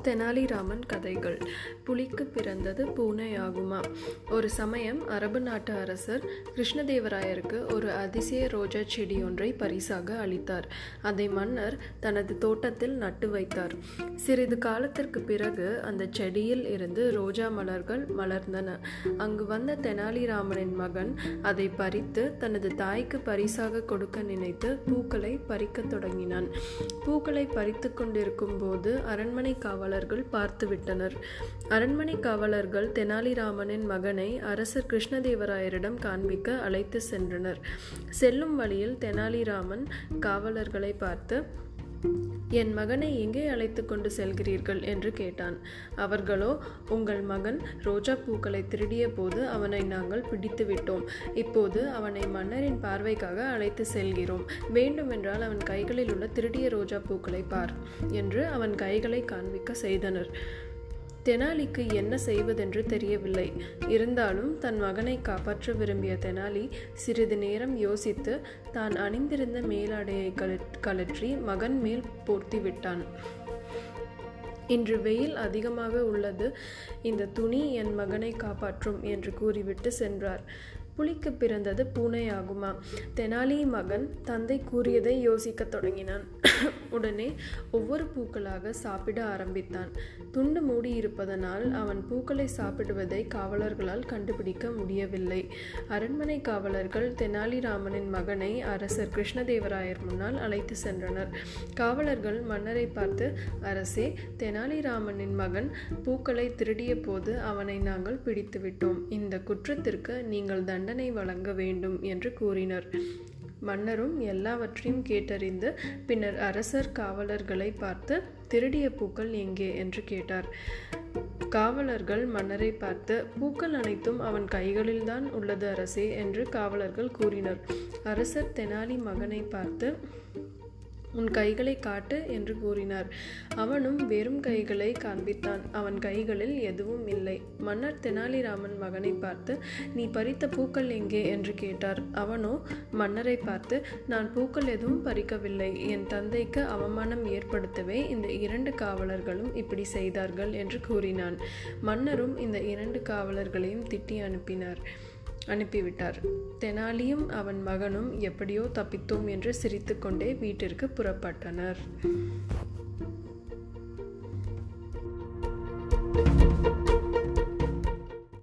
தெனாலிராமன் கதைகள் புலிக்கு பிறந்தது பூனை ஆகுமா ஒரு சமயம் அரபு நாட்டு அரசர் கிருஷ்ணதேவராயருக்கு ஒரு அதிசய ரோஜா செடி ஒன்றை பரிசாக அளித்தார் அதை மன்னர் தனது தோட்டத்தில் நட்டு வைத்தார் சிறிது காலத்திற்கு பிறகு அந்த செடியில் இருந்து ரோஜா மலர்கள் மலர்ந்தன அங்கு வந்த தெனாலிராமனின் மகன் அதை பறித்து தனது தாய்க்கு பரிசாக கொடுக்க நினைத்து பூக்களை பறிக்கத் தொடங்கினான் பூக்களை பறித்து கொண்டிருக்கும் போது அரண்மனை காவலர்கள் பார்த்துவிட்டனர் அரண்மனை காவலர்கள் தெனாலிராமனின் மகனை அரசர் கிருஷ்ணதேவராயரிடம் காண்பிக்க அழைத்து சென்றனர் செல்லும் வழியில் தெனாலிராமன் காவலர்களை பார்த்து என் மகனை எங்கே அழைத்து கொண்டு செல்கிறீர்கள் என்று கேட்டான் அவர்களோ உங்கள் மகன் ரோஜா பூக்களை திருடிய போது அவனை நாங்கள் பிடித்து விட்டோம் இப்போது அவனை மன்னரின் பார்வைக்காக அழைத்து செல்கிறோம் வேண்டுமென்றால் அவன் கைகளில் உள்ள திருடிய ரோஜா பூக்களை பார் என்று அவன் கைகளை காண்பிக்க செய்தனர் தெனாலிக்கு என்ன செய்வதென்று தெரியவில்லை இருந்தாலும் தன் மகனை காப்பாற்ற விரும்பிய தெனாலி சிறிது நேரம் யோசித்து தான் அணிந்திருந்த மேலாடையை கழற்றி மகன் மேல் போர்த்தி விட்டான் இன்று வெயில் அதிகமாக உள்ளது இந்த துணி என் மகனை காப்பாற்றும் என்று கூறிவிட்டு சென்றார் புலிக்கு பிறந்தது பூனை ஆகுமா தெனாலி மகன் தந்தை கூறியதை யோசிக்கத் தொடங்கினான் உடனே ஒவ்வொரு பூக்களாக சாப்பிட ஆரம்பித்தான் துண்டு மூடி இருப்பதனால் அவன் பூக்களை சாப்பிடுவதை காவலர்களால் கண்டுபிடிக்க முடியவில்லை அரண்மனை காவலர்கள் தெனாலிராமனின் மகனை அரசர் கிருஷ்ணதேவராயர் முன்னால் அழைத்து சென்றனர் காவலர்கள் மன்னரை பார்த்து அரசே தெனாலிராமனின் மகன் பூக்களை திருடிய போது அவனை நாங்கள் பிடித்துவிட்டோம் இந்த குற்றத்திற்கு நீங்கள் தண்டனை வழங்க வேண்டும் என்று கூறினர் மன்னரும் எல்லாவற்றையும் கேட்டறிந்து பின்னர் அரசர் காவலர்களை பார்த்து திருடிய பூக்கள் எங்கே என்று கேட்டார் காவலர்கள் மன்னரை பார்த்து பூக்கள் அனைத்தும் அவன் கைகளில்தான் உள்ளது அரசே என்று காவலர்கள் கூறினர் அரசர் தெனாலி மகனை பார்த்து உன் கைகளை காட்டு என்று கூறினார் அவனும் வெறும் கைகளை காண்பித்தான் அவன் கைகளில் எதுவும் இல்லை மன்னர் தெனாலிராமன் மகனை பார்த்து நீ பறித்த பூக்கள் எங்கே என்று கேட்டார் அவனோ மன்னரை பார்த்து நான் பூக்கள் எதுவும் பறிக்கவில்லை என் தந்தைக்கு அவமானம் ஏற்படுத்தவே இந்த இரண்டு காவலர்களும் இப்படி செய்தார்கள் என்று கூறினான் மன்னரும் இந்த இரண்டு காவலர்களையும் திட்டி அனுப்பினார் அனுப்பிவிட்டார் தெனாலியும் அவன் மகனும் எப்படியோ தப்பித்தோம் என்று சிரித்துக்கொண்டே வீட்டிற்கு புறப்பட்டனர்